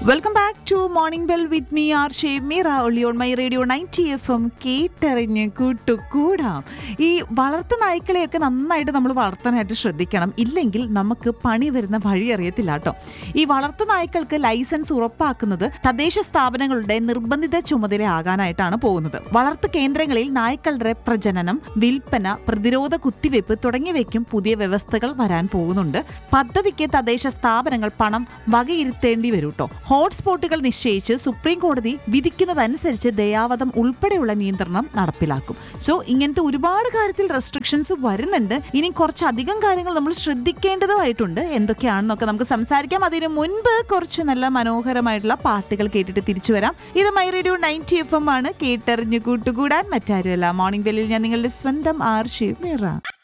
welcome back to morning bell with me R ഷേവ് Meera only on my radio ninety F M കേട്ടറിഞ്ഞ് കൂട്ടുകൂടാം ഈ വളർത്തു നായ്ക്കളെയൊക്കെ നന്നായിട്ട് നമ്മൾ വളർത്താനായിട്ട് ശ്രദ്ധിക്കണം ഇല്ലെങ്കിൽ നമുക്ക് പണി വരുന്ന വഴി അറിയത്തില്ല കേട്ടോ ഈ വളർത്തു നായ്ക്കൾക്ക് ലൈസൻസ് ഉറപ്പാക്കുന്നത് തദ്ദേശ സ്ഥാപനങ്ങളുടെ നിർബന്ധിത ചുമതലയാകാനായിട്ടാണ് പോകുന്നത് വളർത്തു കേന്ദ്രങ്ങളിൽ നായ്ക്കളുടെ പ്രജനനം വിൽപ്പന പ്രതിരോധ കുത്തിവയ്പ് തുടങ്ങിയവയ്ക്കും പുതിയ വ്യവസ്ഥകൾ വരാൻ പോകുന്നുണ്ട് പദ്ധതിക്ക് തദ്ദേശ സ്ഥാപനങ്ങൾ പണം വകയിരുത്തേണ്ടി വരും കേട്ടോ ഹോട്ട്സ്പോട്ടുകൾ നിശ്ചയിച്ച് സുപ്രീം കോടതി വിധിക്കുന്നതനുസരിച്ച് ദയാവധം ഉൾപ്പെടെയുള്ള നിയന്ത്രണം നടപ്പിലാക്കും സോ ഇങ്ങനത്തെ ഒരുപാട് കാര്യത്തിൽ റെസ്ട്രിക്ഷൻസ് വരുന്നുണ്ട് ഇനി കുറച്ചധികം കാര്യങ്ങൾ നമ്മൾ ശ്രദ്ധിക്കേണ്ടതായിട്ടുണ്ട് എന്തൊക്കെയാണെന്നൊക്കെ നമുക്ക് സംസാരിക്കാം അതിന് മുൻപ് കുറച്ച് നല്ല മനോഹരമായിട്ടുള്ള പാട്ടുകൾ കേട്ടിട്ട് തിരിച്ചു വരാം ഇത് my radio ninety F M ആണ് കേട്ടറിഞ്ഞു കൂട്ടുകൂടാൻ മറ്റാരുമല്ല മോർണിംഗ് വെല്ലിൽ ഞാൻ നിങ്ങളുടെ സ്വന്തം ആർ ഷീവ് മിറ